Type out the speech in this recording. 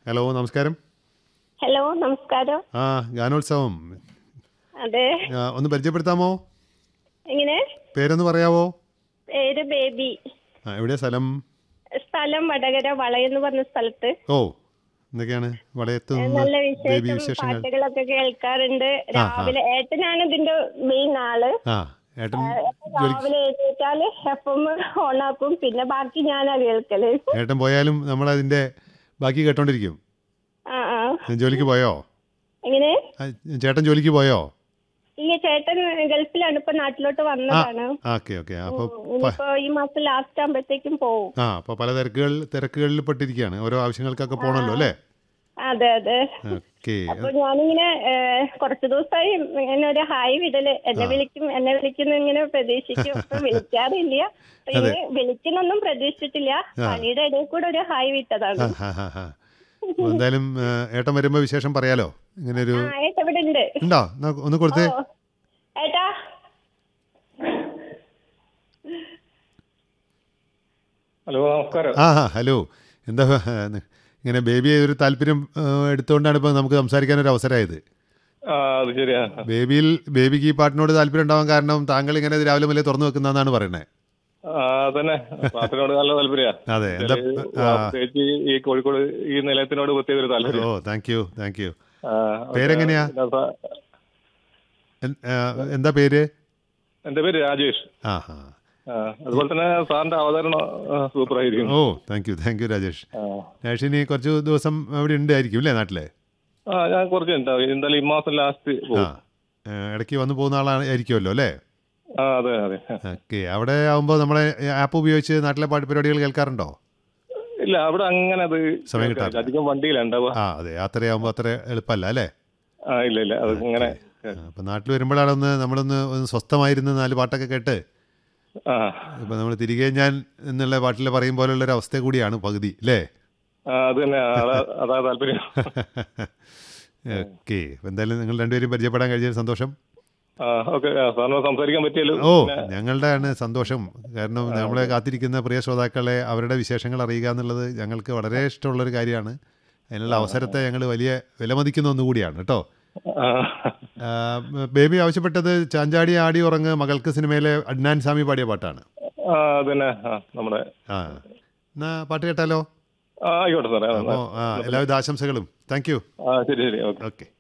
Hello നമസ്കാരം hello നമസ്കാരം ആ ഗാനോത്സവം അതെ ആ, ഒന്ന് പരിചയപ്പെടുത്താമോ എങ്ങനെ പേരൊന്ന് പറയാവോ പേര് ബേബി ആ എവിടെയാ സ്ഥലം സ്ഥലം വടകര വളയെന്ന് പറഞ്ഞ സ്ഥലത്ത് ഓ എന്തൊക്കെയാണ് വളയത്ത് നിന്ന് നല്ല ബേബി വിശേഷം വിശേഷങ്ങൾ പാട്ടുകളൊക്കെ കേൾക്കാറുണ്ട് രാവിലെ ഏട്ടനാണ് ഇതിന്റെ മെയിൻ ആള് ആ ഏട്ടൻ ജോലി രാവിലെ എഴുന്നേറ്റാല് എപ്പം ഓണാക്കും പിന്നെ ബാക്കി ഞാനാ കേൾക്കല് ഏട്ടൻ പോയാലും നമ്മളതിൻ്റെ ബാക്കി കേട്ടോണ്ടിരിക്കും ആ ആ ജോലിക്ക് പോയോ എങ്ങനെ ആ, ചേട്ടൻ ജോലിക്ക് പോയോ ഈ ചേട്ടൻ ഗൾഫിലാണ് ഇപ്പൊ നാട്ടിലോട്ട് വന്നതാണ് ഓക്കെ ഓക്കെ അപ്പോൾ ഇനിയിപ്പോ ഈ മാസം ലാസ്റ്റ് ആകുമ്പോഴത്തേക്കും പോവും ആ അപ്പോൾ പല തിരക്കുകൾ തിരക്കുകളിൽ പെട്ടിരിക്കുകയാണ് ഓരോ ആവശ്യങ്ങൾക്കൊക്കെ പോകണമല്ലോ അല്ലേ അതെ അതെ ഓക്കെ അപ്പൊ ഞാനിങ്ങനെ ഏഹ്, കുറച്ച് ദിവസമായി ഇങ്ങനെ ഒരു ഹായ് വിടല് എന്നെ വിളിക്കും എന്നെ വിളിക്കുന്നു ഇങ്ങനെ പ്രതീക്ഷിക്കും ഇപ്പൊ വിളിക്കാറില്ല അപ്പൊ ഇങ്ങനെ വിളിക്കുന്നൊന്നും പ്രതീക്ഷിച്ചിട്ടില്ല പണിയുടെ ഇടയിൽ കൂടെ ഒരു ഹായ് വിട്ടതാണ് ആ ഹാ ഹാ അപ്പോൾ എന്തായാലും ആ, ഏട്ടൻ വരുമ്പോൾ വിശേഷം പറയാലോ ഇങ്ങനെ ഒരു ആ ഏട്ടാ ഇവിടെ ഉണ്ട് ഉണ്ടോ എന്നാ ഒന്ന് കൊടുത്തേ ഓ ഏട്ടാ ഹലോ നമസ്കാരം ആ ഹാ ഹലോ എന്താ ആ, ഇങ്ങനെ ബേബിയെ ഒരു താല്പര്യം ആ, എടുത്തുകൊണ്ടാണ് ഇപ്പോൾ നമുക്ക് സംസാരിക്കാൻ ഒരു അവസരമായത് ആ അത് ശരിയാ ബേബിയിൽ ബേബിക്ക് ഈ പാട്ടിനോട് താല്പര്യം ഉണ്ടാവാൻ കാരണം താങ്കൾ ഇങ്ങനെ ഇത് രാവിലെ മുതലേ തുറന്നു വെക്കുന്നതെന്നാണ് പറയുന്നത് ആ തന്നെ പാട്ടിനോട് നല്ല താല്പര്യ അതെ എന്താ ആ, പ്രത്യേകിച്ച് ഈ കോഴിക്കോട് ഈ നിലയത്തിനോട് പ്രത്യേക ഒരു താല്പര്യം oh thank you thank you ആ, പേരെങ്ങനെയാ? പിന്നെ സാ- എൻ- ആ, എന്താ പേര് എന്റെ പേര് രാജേഷ് ആ ഹാ ആ, അതുപോലെ തന്നെ സാറിന്റെ അവതരണം സൂപ്പർ ആയിരിക്കും oh thank you thank you Rajesh ആ. രാജേഷ് ഇനി കുറച്ച് ദിവസം അവിടെ ഉണ്ടായിരിക്കും അല്ലേ നാട്ടിലെ ആ ഞാൻ കുറച്ച് ഉണ്ടാവും എന്തായാലും ഈ മാസം ലാസ്റ്റ് ആ പോകും ഏ, ഇടയ്ക്ക് വന്നു പോകുന്ന ആളാണ് ആയിരിക്കുമല്ലോ അല്ലേ ആ അതെ അതെ ഓക്കെ അവിടെ ആകുമ്പോൾ നമ്മളെ ആപ്പ് ഉപയോഗിച്ച് നാട്ടിലെ പാട്ട് പരിപാടികൾ കേൾക്കാറുണ്ടോ ഇല്ല അവിടെ അങ്ങനെ അത് സമയം കിട്ടാറില്ല. അധികം വണ്ടിയിലാണ് ഉണ്ടാവുക ആ അതെ യാത്രയാകുമ്പോൾ അത്ര എളുപ്പമല്ല അല്ലേ ആ ഇല്ല ഇല്ല അത് ഇങ്ങനെ അപ്പം നാട്ടിൽ വരുമ്പോഴാണ് ഒന്ന് നമ്മളൊന്ന് ഒന്ന് സ്വസ്ഥമായിരുന്ന് നാല് പാട്ടൊക്കെ കേട്ട് ആ ഇപ്പം നമ്മൾ തിരികെ ഞാൻ എന്നുള്ള പാട്ടിൽ പറയും പോലുള്ള ഒരു അവസ്ഥ കൂടിയാണ് പകുതി അല്ലേ ആ, അത് തന്നെ അതാ അതാ താല്പര്യം ഓക്കെ അപ്പം എന്തായാലും നിങ്ങൾ രണ്ടുപേരും പരിചയപ്പെടാൻ കഴിഞ്ഞതിൽ സന്തോഷം ആ ഓക്കെ സാറിന് സംസാരിക്കാൻ പറ്റിയല്ലോ ഓ ഞങ്ങളുടെ ആണ് സന്തോഷം കാരണം നമ്മളെ കാത്തിരിക്കുന്ന പ്രിയ ശ്രോതാക്കളെ അവരുടെ വിശേഷങ്ങൾ അറിയുക എന്നുള്ളത് ഞങ്ങൾക്ക് വളരെ ഇഷ്ടമുള്ളൊരു കാര്യമാണ് അതിനുള്ള അവസരത്തെ ഞങ്ങൾ വലിയ വിലമതിക്കുന്ന ഒന്നുകൂടിയാണ് കേട്ടോ ആ ആ, ബേബി ആവശ്യപ്പെട്ടത് ചാഞ്ചാടി ആടി ഉറങ്ങ് മകൾക്ക് സിനിമയിലെ അഡ്നാൻ സ്വാമി പാടിയ പാട്ടാണ് ആ അതന്നെ ആ നമ്മുടെ ആ എന്നാ പാട്ട് കേട്ടാലോ ആ ആയിക്കോട്ടെ സാറേ ആ, അപ്പോൾ എല്ലാവിധ ആശംസകളും താങ്ക് യു ആ ശരി ശരി ഓക്കെ ഓക്കെ